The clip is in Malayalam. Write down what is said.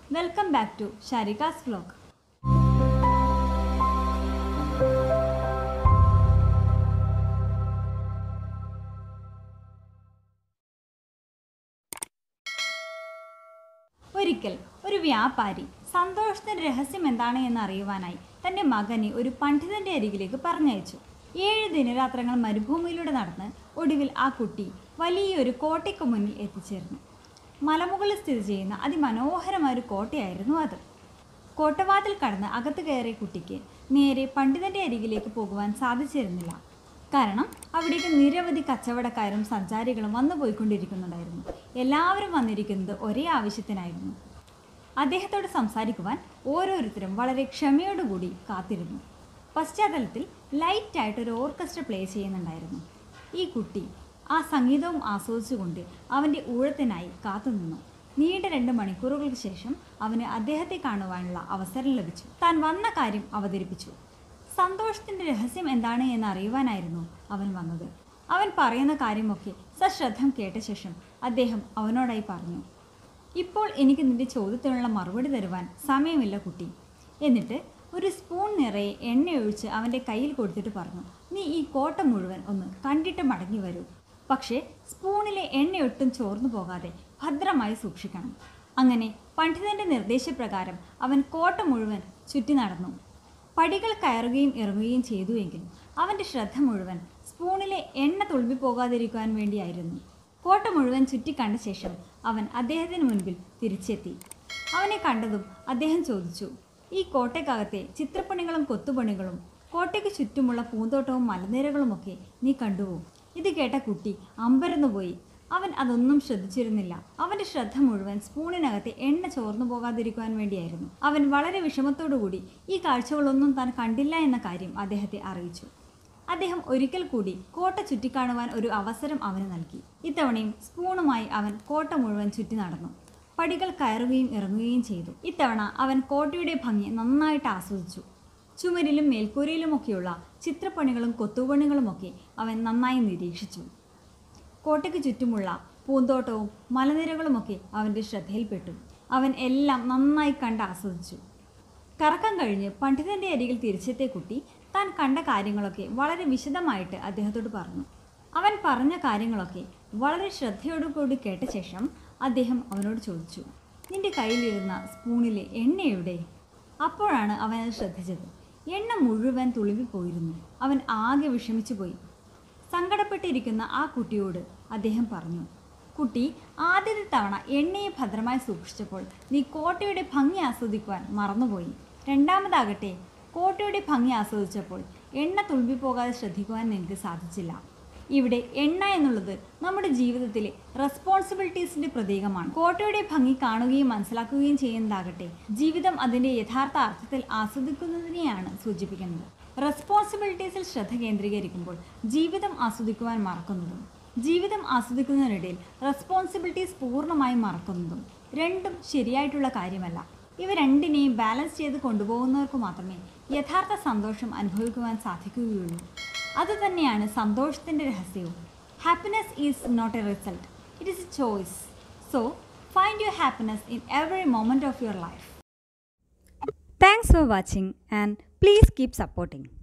welcome back to Sharika's vlog ഒരിക്കൽ ഒരു വ്യാപാരി സന്തോഷത്തിന്റെ രഹസ്യം എന്താണ് എന്ന് അറിയുവാനായി തന്റെ മകനെ ഒരു പണ്ഡിതന്റെ അരികിലേക്ക് പറഞ്ഞയച്ചു ഏഴ് ദിനരാത്രങ്ങൾ മരുഭൂമിയിലൂടെ നടന്ന് ഒടുവിൽ ആ കുട്ടി വലിയൊരു കോട്ടയ്ക്ക് മുന്നിൽ എത്തിച്ചേർന്നു മലമുകളിൽ സ്ഥിതി ചെയ്യുന്ന അതിമനോഹരമായ ഒരു കോട്ടയായിരുന്നു അത് കോട്ടവാതിൽ കടന്ന് അകത്ത് കയറിയ കുട്ടിക്ക് നേരെ പണ്ഡിതന്റെ അരികിലേക്ക് പോകുവാൻ സാധിച്ചിരുന്നില്ല കാരണം അവിടേക്ക് നിരവധി കച്ചവടക്കാരും സഞ്ചാരികളും വന്നു പോയിക്കൊണ്ടിരിക്കുന്നുണ്ടായിരുന്നു എല്ലാവരും വന്നിരിക്കുന്നത് ഒരേ ആവശ്യത്തിനായിരുന്നു അദ്ദേഹത്തോട് സംസാരിക്കുവാൻ ഓരോരുത്തരും വളരെ ക്ഷമയോടുകൂടി കാത്തിരുന്നു പശ്ചാത്തലത്തിൽ ലൈറ്റായിട്ട് ഒരു ഓർക്കസ്ട്ര പ്ലേ ചെയ്യുന്നുണ്ടായിരുന്നു ഈ കുട്ടി ആ സംഗീതവും ആസ്വദിച്ചുകൊണ്ട് അവൻ്റെ ഊഴത്തിനായി കാത്തുനിന്നു നീണ്ട രണ്ട് മണിക്കൂറുകൾക്ക് ശേഷം അവന് അദ്ദേഹത്തെ കാണുവാനുള്ള അവസരം ലഭിച്ചു താൻ വന്ന കാര്യം അവതരിപ്പിച്ചു സന്തോഷത്തിന്റെ രഹസ്യം എന്താണ് എന്ന് അറിയുവാനായിരുന്നു അവൻ വന്നത് അവൻ പറയുന്ന കാര്യമൊക്കെ സശ്രദ്ധം കേട്ട ശേഷം അദ്ദേഹം അവനോടായി പറഞ്ഞു ഇപ്പോൾ എനിക്ക് നിന്റെ ചോദ്യത്തിനുള്ള മറുപടി തരുവാൻ സമയമില്ല കുട്ടി എന്നിട്ട് ഒരു സ്പൂൺ നിറയെ എണ്ണയൊഴിച്ച് അവൻ്റെ കയ്യിൽ കൊടുത്തിട്ട് പറഞ്ഞു നീ ഈ കോട്ട മുഴുവൻ ഒന്ന് കണ്ടിട്ട് മടങ്ങി വരൂ പക്ഷേ സ്പൂണിലെ എണ്ണയൊട്ടും ചോർന്നു പോകാതെ ഭദ്രമായി സൂക്ഷിക്കണം അങ്ങനെ പണ്ഡിതന്റെ നിർദ്ദേശപ്രകാരം അവൻ കോട്ട മുഴുവൻ ചുറ്റി നടന്നു പടികൾ കയറുകയും ഇറങ്ങുകയും ചെയ്തുവെങ്കിലും അവൻ്റെ ശ്രദ്ധ മുഴുവൻ സ്പൂണിലെ എണ്ണ തുളുമ്പി പോകാതിരിക്കുവാൻ വേണ്ടിയായിരുന്നു കോട്ട മുഴുവൻ ചുറ്റിക്കണ്ട ശേഷം അവൻ അദ്ദേഹത്തിന് മുൻപിൽ തിരിച്ചെത്തി അവനെ കണ്ടതും അദ്ദേഹം ചോദിച്ചു ഈ കോട്ടയ്ക്കകത്തെ ചിത്രപ്പണികളും കൊത്തുപണികളും കോട്ടയ്ക്ക് ചുറ്റുമുള്ള പൂന്തോട്ടവും മലനിരകളുമൊക്കെ നീ കണ്ടുവോ ഇത് കേട്ട കുട്ടി അമ്പരന്നു പോയി അവൻ അതൊന്നും ശ്രദ്ധിച്ചിരുന്നില്ല അവന്റെ ശ്രദ്ധ മുഴുവൻ സ്പൂണിനകത്തെ എണ്ണ ചോർന്നു പോകാതിരിക്കുവാൻ വേണ്ടിയായിരുന്നു അവൻ വളരെ വിഷമത്തോടുകൂടി ഈ കാഴ്ചകളൊന്നും താൻ കണ്ടില്ല എന്ന കാര്യം അദ്ദേഹത്തെ അറിയിച്ചു അദ്ദേഹം ഒരിക്കൽ കൂടി കോട്ട ചുറ്റിക്കാണുവാൻ ഒരു അവസരം അവന് നൽകി ഇത്തവണയും സ്പൂണുമായി അവൻ കോട്ട മുഴുവൻ ചുറ്റി നടന്നു പടികൾ കയറുകയും ഇറങ്ങുകയും ചെയ്തു ഇത്തവണ അവൻ കോട്ടയുടെ ഭംഗി നന്നായിട്ട് ആസ്വദിച്ചു ചുമരിലും മേൽക്കൂരയിലുമൊക്കെയുള്ള ചിത്രപ്പണികളും കൊത്തുപണികളുമൊക്കെ അവൻ നന്നായി നിരീക്ഷിച്ചു കോട്ടയ്ക്ക് ചുറ്റുമുള്ള പൂന്തോട്ടവും മലനിരകളുമൊക്കെ അവൻ്റെ ശ്രദ്ധയിൽപ്പെട്ടു അവൻ എല്ലാം നന്നായി കണ്ട് ആസ്വദിച്ചു കറക്കം കഴിഞ്ഞ് പണ്ഡിതന്റെ അരികിൽ തിരിച്ചെത്തിയ കുട്ടി താൻ കണ്ട കാര്യങ്ങളൊക്കെ വളരെ വിശദമായിട്ട് അദ്ദേഹത്തോട് പറഞ്ഞു അവൻ പറഞ്ഞ കാര്യങ്ങളൊക്കെ വളരെ ശ്രദ്ധയോടുകൂടി കേട്ട ശേഷം അദ്ദേഹം അവനോട് ചോദിച്ചു നിന്റെ കയ്യിലിരുന്ന സ്പൂണിലെ എണ്ണ എവിടെ അപ്പോഴാണ് അവൻ അത് ശ്രദ്ധിച്ചത് എണ്ണ മുഴുവൻ തുളുവിപ്പോയിരുന്നു അവൻ ആകെ വിഷമിച്ചു പോയി സങ്കടപ്പെട്ടിരിക്കുന്ന ആ കുട്ടിയോട് അദ്ദേഹം പറഞ്ഞു കുട്ടി ആദ്യത്തെ തവണ എണ്ണയെ ഭദ്രമായി സൂക്ഷിച്ചപ്പോൾ നീ കോട്ടയുടെ ഭംഗി ആസ്വദിക്കുവാൻ മറന്നുപോയി രണ്ടാമതാകട്ടെ കോട്ടയുടെ ഭംഗി ആസ്വദിച്ചപ്പോൾ എണ്ണ തുളുമ്പിപ്പോകാതെ ശ്രദ്ധിക്കുവാൻ നിനക്ക് സാധിച്ചില്ല ഇവിടെ എണ്ണ എന്നുള്ളത് നമ്മുടെ ജീവിതത്തിലെ റെസ്പോൺസിബിലിറ്റീസിന്റെ പ്രതീകമാണ് കോട്ടയുടെ ഭംഗി കാണുകയും മനസ്സിലാക്കുകയും ചെയ്യുന്നതാകട്ടെ ജീവിതം അതിന്റെ യഥാർത്ഥ അർത്ഥത്തിൽ ആസ്വദിക്കുന്നതിനെയാണ് സൂചിപ്പിക്കുന്നത് റെസ്പോൺസിബിലിറ്റീസിൽ ശ്രദ്ധ കേന്ദ്രീകരിക്കുമ്പോൾ ജീവിതം ആസ്വദിക്കുവാൻ മറക്കുന്നതും ജീവിതം ആസ്വദിക്കുന്നതിനിടയിൽ റെസ്പോൺസിബിലിറ്റീസ് പൂർണ്ണമായും മറക്കുന്നതും രണ്ടും ശരിയായിട്ടുള്ള കാര്യമല്ല ഇവ രണ്ടിനെയും ബാലൻസ് ചെയ്ത് കൊണ്ടുപോകുന്നവർക്ക് മാത്രമേ യഥാർത്ഥ സന്തോഷം അനുഭവിക്കുവാൻ സാധിക്കുകയുള്ളൂ അതുതന്നെയാണ് സന്തോഷത്തിൻ്റെ രഹസ്യവും happiness is not a result it is a choice so find your happiness in every moment of your life thanks for watching and please keep supporting